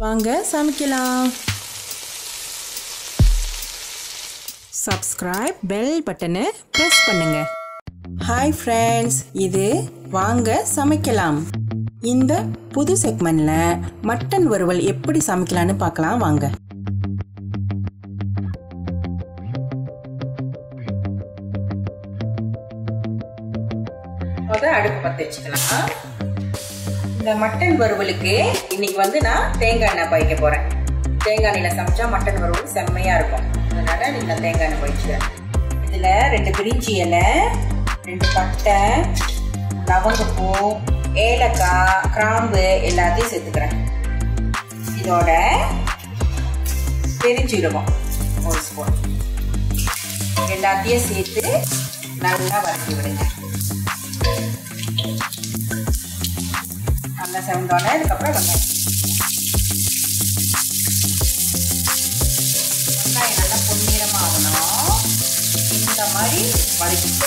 வாங்க சமைக்கலாம் subscribe bell பட்டனை ப்ரெஸ் பண்ணுங்க ஹாய் ஃப்ரெண்ட்ஸ் இது வாங்க சமைக்கலாம் இந்த புது செக்மெண்ட்ல மட்டன் வறுவல் எப்படி சமைக்கலாம்னு பார்க்கலாம் வாங்க முத அடுப்பு பற்ற வச்சுக்கலாம் இந்த மட்டன் வறுவலுக்கு இன்னைக்கு வந்து நான் தேங்காய் எண்ணெய் பாய்க்க போறேன் தேங்காய் எண்ணெயில் சமைச்சா மட்டன் வறுவல் செம்மையா இருக்கும் அதனால இன்னைக்கு நான் தேங்காய் எண்ணெய் பாய்ச்சிக்கிறேன் இதுல ரெண்டு பிரிஞ்சி இலை ரெண்டு பட்டை லவங்கப்பூ ஏலக்காய் கிராம்பு எல்லாத்தையும் சேர்த்துக்கிறேன் இதோட பெருஞ்சீரகம் ஒரு ஸ்பூன் எல்லாத்தையும் சேர்த்து நல்லா வதக்கி விடுங்க நல்லா செவந்தோடனே அதுக்கப்புறம் வெங்காயம் வெங்காயம் நல்லா பொன்னிறமாக ஆகணும் இந்த மாதிரி வதக்கிட்டு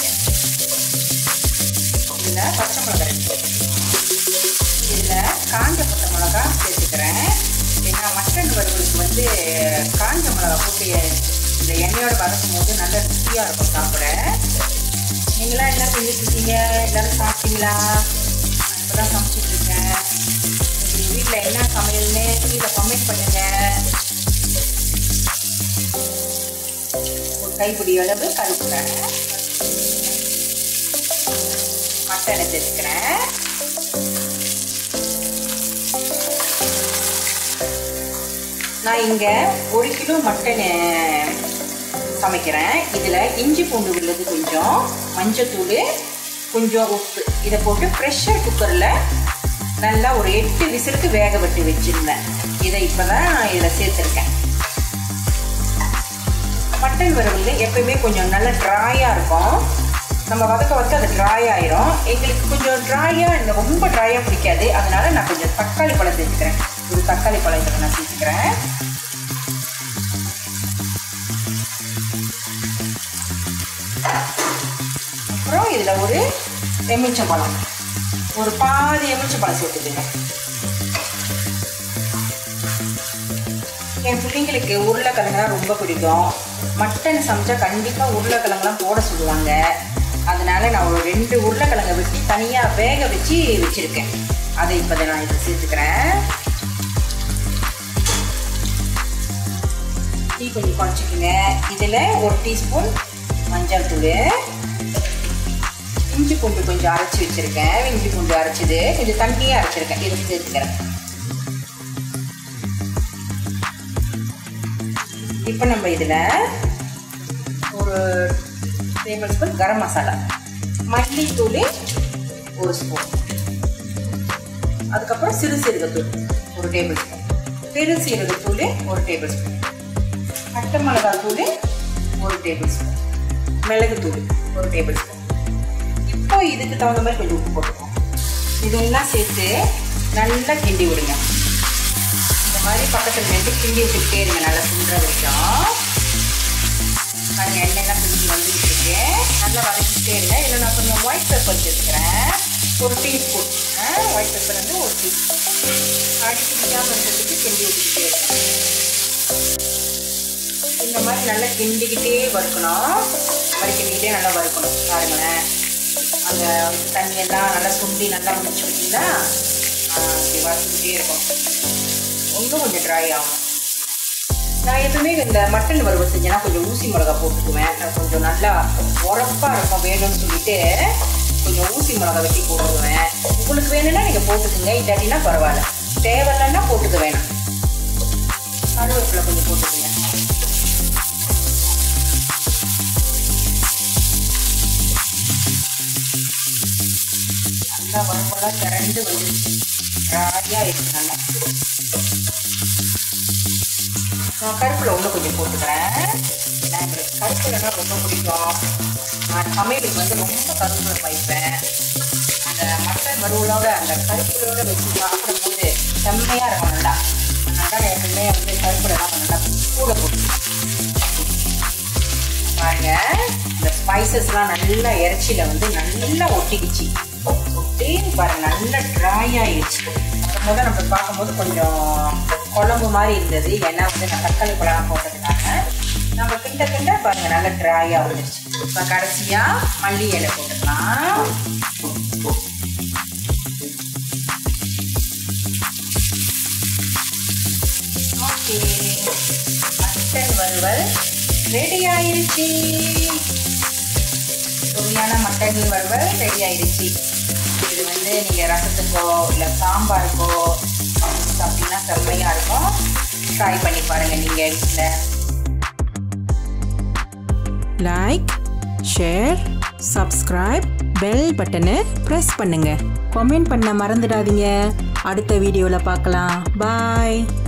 இதில் பச்சை மிளகா இருக்கு இதில் காஞ்ச பச்சை மிளகா சேர்த்துக்கிறேன் ஏன்னா மட்டன் வறுவலுக்கு வந்து காஞ்ச மிளகா போட்டு இந்த எண்ணெயோட வதக்கும் போது நல்ல ருசியாக இருக்கும் சாப்பிட நீங்களாம் என்ன செஞ்சுட்டு இருக்கீங்க எல்லாரும் சாப்பிட்டீங்களா இப்போதான் சமைச்சிட்டு இருக்கேன் உங்கள் வீட்டில் என்ன சமையல்னு கீழே கமெண்ட் பண்ணுங்க ஒரு கைப்பிடி அளவு கருப்புறேன் மட்டனை சேர்த்துக்கிறேன் நான் இங்கே ஒரு கிலோ மட்டனை சமைக்கிறேன் இதில் இஞ்சி பூண்டு உள்ளது கொஞ்சம் மஞ்சத்தூள் கொஞ்சம் உப்பு இதை போட்டு ப்ரெஷர் குக்கரில் நல்லா ஒரு எட்டு விசிலுக்கு வேக விட்டு வச்சுருந்தேன் இதை இப்போ தான் இதில் சேர்த்துருக்கேன் மட்டன் வறுவல் எப்பயுமே கொஞ்சம் நல்லா ட்ராயாக இருக்கும் நம்ம வதக்க வதக்க அது ட்ராய் ஆயிரும் எங்களுக்கு கொஞ்சம் ட்ராயாக ரொம்ப ட்ராயாக பிடிக்காது அதனால நான் கொஞ்சம் தக்காளி பழம் சேர்த்துக்கிறேன் ஒரு தக்காளி பழம் இதில் நான் சேர்த்துக்கிறேன் அப்புறம் இதில் ஒரு எலுமிச்சம்பழம் ஒரு பாதி எலுமிச்சம்பழம் சேர்த்துக்குங்க என் பிள்ளைங்களுக்கு உருளைக்கிழங்குலாம் ரொம்ப பிடிக்கும் மட்டன் சமைச்சா கண்டிப்பாக உருளைக்கிழங்குலாம் போட சொல்லுவாங்க அதனால நான் ஒரு ரெண்டு உருளைக்கிழங்கை வெட்டி தனியாக வேக வச்சு வச்சுருக்கேன் அதை இப்போ நான் இதை சேர்த்துக்கிறேன் டீ கொஞ்சம் குறைச்சிக்கோங்க இதில் ஒரு டீஸ்பூன் மஞ்சள் தூள் இஞ்சி பூண்டு கொஞ்சம் அரைச்சி வச்சுருக்கேன் இஞ்சி பூண்டு அரைச்சிது கொஞ்சம் தண்ணியாக அரைச்சிருக்கேன் இதை சேர்த்துக்கிறேன் இப்போ நம்ம இதில் ஒரு டேபிள் ஸ்பூன் கரம் மசாலா மல்லித்தூள் ஒரு ஸ்பூன் அதுக்கப்புறம் சிறு சீரகத்தூள் ஒரு டேபிள் ஸ்பூன் பெரு சீரகத்தூள் ஒரு டேபிள் ஸ்பூன் பட்டை மிளகாய் தூள் ஒரு டேபிள் ஸ்பூன் மிளகுத்தூள் ஒரு டேபிள் ஸ்பூன் இப்போ இதுக்கு தகுந்த மாதிரி கொஞ்சம் உப்பு போட்டுக்கோம் இதெல்லாம் சேர்த்து நல்லா கிண்டி விடுங்க இந்த மாதிரி பக்கத்தில் நின்று கிண்டி விட்டுக்கிட்டே இருங்க நல்லா சுண்டுற வரைக்கும் பாருங்க எண்ணெய்லாம் பிடிச்சி வந்துக்கிட்டு இருக்கு நல்லா வதக்கிட்டே இருங்க இதில் நான் கொஞ்சம் ஒயிட் பெப்பர் சேர்த்துக்கிறேன் ஒரு டீஸ்பூன் ஒயிட் பெப்பர் வந்து ஒரு டீஸ்பூன் அடி பிடிக்காமல் இருக்கிறதுக்கு கிண்டி விட்டுக்கிட்டே இருக்கேன் இந்த மாதிரி நல்லா கிண்டிக்கிட்டே வறுக்கணும் வறுக்கிட்டே நல்லா வறுக்கணும் பாருங்களேன் அந்த தண்ணியெல்லாம் நல்லா சுண்டி நல்லா முடிச்சு விட்டீங்கன்னா அப்படி வறுத்துக்கிட்டே இருக்கும் இன்னும் கொஞ்சம் ட்ரை ஆகும் நான் எப்பவுமே இந்த மட்டன் வறுவல் செஞ்சேன்னா கொஞ்சம் ஊசி மிளகா போட்டுக்குவேன் நான் கொஞ்சம் நல்லா உரப்பாக இருக்கும் வேணும்னு சொல்லிட்டு கொஞ்சம் ஊசி மிளகா வெட்டி போட்டுக்குவேன் உங்களுக்கு வேணும்னா நீங்கள் போட்டுக்குங்க இல்லாட்டினா பரவாயில்ல தேவையில்லைன்னா போட்டுக்க வேணாம் கருவேப்பிலை கொஞ்சம் போட்டுக்குங்க நல்லா வரும்போலாம் திரண்டு வந்துருச்சு ராடியாக இருக்கு நல்லா நான் கருப்பில் ஒன்று கொஞ்சம் போட்டுக்கிறேன் ஏன்னா எங்களுக்கு கருப்பில்னா ரொம்ப பிடிக்கும் நான் சமையலுக்கு வந்து ரொம்ப கருவேப்பிலை வைப்பேன் அந்த மட்டன் வறுவலோட அந்த கருப்பிலோட வச்சு சாப்பிடும்போது செம்மையாக இருக்கும் நல்லா அதனால நான் எப்பவுமே வந்து கருப்பிலெல்லாம் நல்லா கூட போட்டுக்கிறேன் பாருங்க இந்த ஸ்பைசஸ்லாம் நல்லா இறைச்சியில் வந்து நல்லா ஒட்டிக்கிச்சு ஒட்டி பாருங்க நல்லா ட்ரை ஆயிடுச்சு அப்போ முதல் நம்ம பார்க்கும்போது கொஞ்சம் குழம்பு மாதிரி இருந்தது ஏன்னா வந்து நான் தக்காளி பழம் போட்டதுனால நம்ம கிண்ட கிண்ட பாருங்க நல்லா ட்ராயாக வந்துருச்சு இப்போ கடைசியாக மல்லி இலை போட்டுக்கலாம் ஓகே மட்டன் வறுவல் ரெடி ஆயிருச்சு சுவையான மட்டன் வறுவல் ரெடி ஆயிருச்சு இது வந்து நீங்கள் ரசத்துக்கோ இல்லை சாம்பாருக்கோ சாப்பிட்டீங்கன்னா செம்மையாக இருக்கும் ட்ரை பண்ணி பாருங்கள் நீங்கள் வீட்டில் லைக் ஷேர் சப்ஸ்கிரைப் பெல் பட்டனை ப்ரெஸ் பண்ணுங்க கமெண்ட் பண்ண மறந்துடாதீங்க அடுத்த வீடியோவில் பார்க்கலாம் பாய்